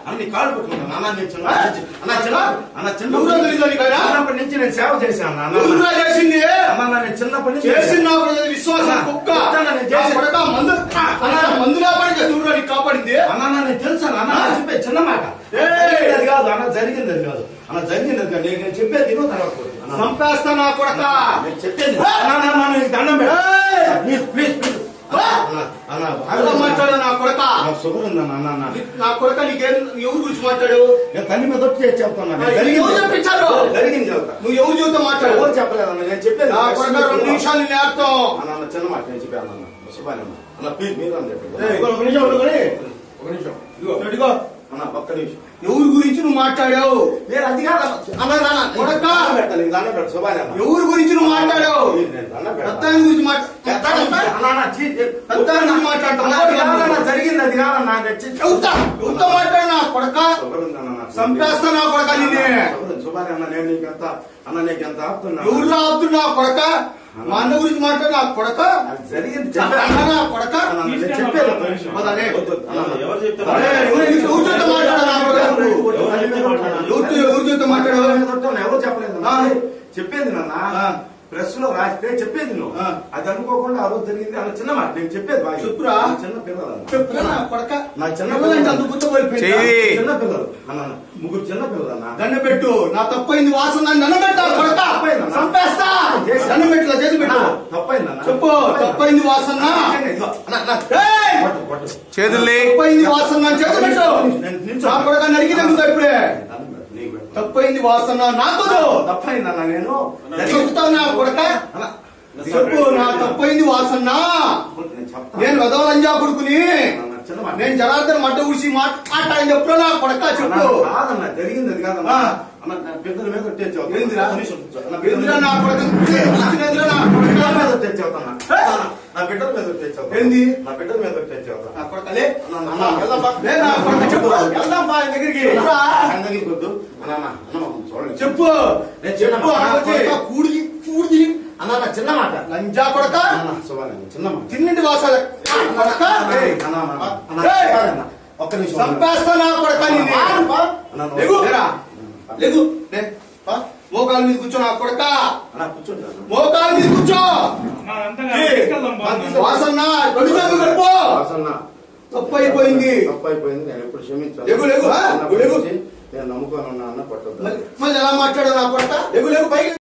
అన్ని కాళ్ళు పట్టుకుంటాను అన్న నేను చిన్న అన్న చిన్న అన్న చిన్న ఎవరో తెలీదా నీకు ఆయన? చిన్నప్పటి నుంచి నేను సేవ చేశాను అన్న నువ్వురా చేసింది అన్న నేను చిన్నప్పటి నుంచి చేసింది నాకు తెలియదు, విశ్వాసం అన్న, కుక్క చెప్తాను నేను చేసి- నా కొడకా మందు అన్న, మందు కాపాడి చూడరా నీకు కాపాడింది అన్న అన్న నేను తెలుసాను అన్న నేను చెప్పే చిన్న మాట ఏయ్! అది కాదు అన్న జరిగింది అది కాదు అన్న జరిగింది అది కాదు నేను నేను చెప్పేది వినో తర్వాత పోతుంది. అన్న, చంపేస్తా నా కొడక నేను చెప్పేది అన్న అన్న, అన్న నీకు దండం పెట్టు ఏయ్! ప్లీజ్ ప్లీజ్ ప్లీజ్ అన్న అన్న ఎలా మాట్లాడు నా కొడక నాకు షుగర్ ఉందన్న అన్న అన్న నా కొడక నీకేం ఎవరి గురించి మాట్లాడు నేను తల్లి మీద వచ్చి చెప్తాను ఆ, ఎవరు చెప్పించారు? జరిగింది చెప్తా నువ్వు ఎవరి జీవితం మాట్లాడు ఎవరు చెప్పలేదన్న నేను చెప్పేది నా కొడక రెండు నిమిషాలు నేను నేర్తాం అన్న అన్న చిన్న మాట నేను చెప్పాను అన్న శుభాన్ అన్న అన్న ప్లీజ్ మీరు అని చెప్పండి ఏయ్, ఒక నిమిషం ఉండుకొని ఒక నిమిషం ఇదిగో అడిగో అన్న ఒక్క నిమిషం ఎవరి గురించి నువ్వు మాట్లాడావు నేను అది కాదు అన్న అన్న కొడకా! దండం పెట్టాలి నీకు దండం పెట్టు శుభాన్ అన్న ఎవరి గురించి నువ్వు మాట్లాడావు నేను దండం పెద్ద పెడతా. ఆయన గురించి మాట్లా పెద్ద అన్న, అన్న, అన్న, చీ, చీ. పెద్ద ఆయన గురించి మాట్లాడతావు. అన్న, అది కాదన్న, జరిగింది అది కాదన్న నేను చీ- ఎవరితో ఎవరితో మాట్లాడు నా కొడక షుగర్ ఉందన్న నాకు. చంపేస్తా నా కొడక నిన్నే షుగర్ ఉంది. శుభాన్ అన్న నేను నీకు ఎంత అన్న నీకు ఎంత ఆపుతున్నా ఎవరు రావద్దు నా కొడక మా అన్న గురించి మాట్లాడు నా కొడక అది జరిగింది అన్న నా కొడక అన్న, నేను చెప్పేది ఒక్క నిమిషం. పదలే. వద్దు, వద్దు. అన్న, అన్న. ఎవరు చెప్తే అరే, ఎవరు ఎవరితో మాట్లాడు నా కొడక ఎవరితో ఎవరితో మాట్లాడు ఎవరు చెప్పలేదు ఆ. చెప్పేది నాన్న ఆ. ప్రెస్ లో రాస్తే చెప్పేది నువ్వు ఆ. అది అనుకోకుండా ఆ రోజు జరిగింది అన్న చిన్న మాట నేను చెప్పేది బాగా చెప్పురా. నా చిన్న పిల్లలు చెప్పురా నా కొడక నా చిన్న ఎవరంటే అంత గుర్తుపడిపోయిందా? చెయ్యి. చిన్న పిల్లలు అన్న అన్న, ముగ్గురు చిన్న పిల్లలు అన్న దండం పెట్టు నా తప్పైంది వాసన నన్ను దండం పెట్టా కొడక తప్పైందన్నా. చంపేస్తా చేసి- దండం పెట్టు ఇలా చేసి పెట్టు తప్పైంది అన్న చెప్పు తప్పైంది వాసన ఇదిగో, అన్న, అన్న. ఏయ్! కొట్టు, కొట్టు. చేతుల్ని తప్పైంది వాసన నన్ను చేసి పెట్టు నేను నిల్చో. నా కొడక నరికి తగ్గుతా ఇప్పుడే దండం పెట్టు, నీకు పెట్టు. తప్పైంది వాసన నాతో తప్పైంది అన్న నేను చెప్తావు నా కొడక అన్న, చెప్పు నా తప్పైంది వాసన నేను చెప్తాను నేను వదవలంజా కొడుకుని అన్న, చిన్న మాట. నేను జనార్దన్ మడ్డ ఊసి మాట్లాడని చెప్పురా నా కొడక చెప్పు అన్న, కాదన్న జరిగింది అది కాదన్న ఆ. అన్న నా పెద్దల మీద ఒట్టేచ్చావు ఏందిరా? నా ఎందుకురా నా కొడక ఎందుకురా నా బిడ్డల కొడక మీద ఒట్టేచ్చావు నా బిడ్డల మీద ఒట్టేచ్చావు ఏంది? నా బిడ్డల మీద ఒట్టేచ్చావు నా కొడకలే అన్న, అన్న, వెళ్దాం బా. లే నా కొడక చెప్పు వెళ్దాం బా ఆయన దగ్గరికి రా. ఆయన దగ్గరికి వద్దు. అన్న, అన్న, అన్న, మాకు చూడండి. చెప్పు నేను చిన్న చెప్పు మాట. ఆ కొడక కూడిది కూడిది అన్న, అన్న, చిన్న మాట లంజా కొడక అన్న, శుభాన్ని, చిన్న మాట తిన్నింటి వాసాల కొడక ఏయ్, అన్న, అన్న, అన్న, ఏయ్! శుభాన్ని, అన్న. ఒక్క నిమిషం చంపేస్తా నా కొడక నిన్ను. అన్న, అన్న, లెగు లేరా? లెగు లే. పా. మోకాలు మీద కూర్చో నా కొడక అన్న, కూర్చోండి అన్న. మోకాలు మీద కూర్చో ఏయ్, వాసన్న రెండు చేతులు కలుపు వాసన్న, తప్పు అయిపోయింది తప్పు అయిపోయింది నేను ఎప్పుడు క్షమించాను లెగు, లెగు, ఆ? చిన్నప్పటి లెగు. నుంచి నేను నమ్ముకొని ఉన్నా అన్న పట్టదు మళ్ళీ మళ్ళీ ఎలా మాట్లాడావు నా కొడక లెగు లెగు పైకి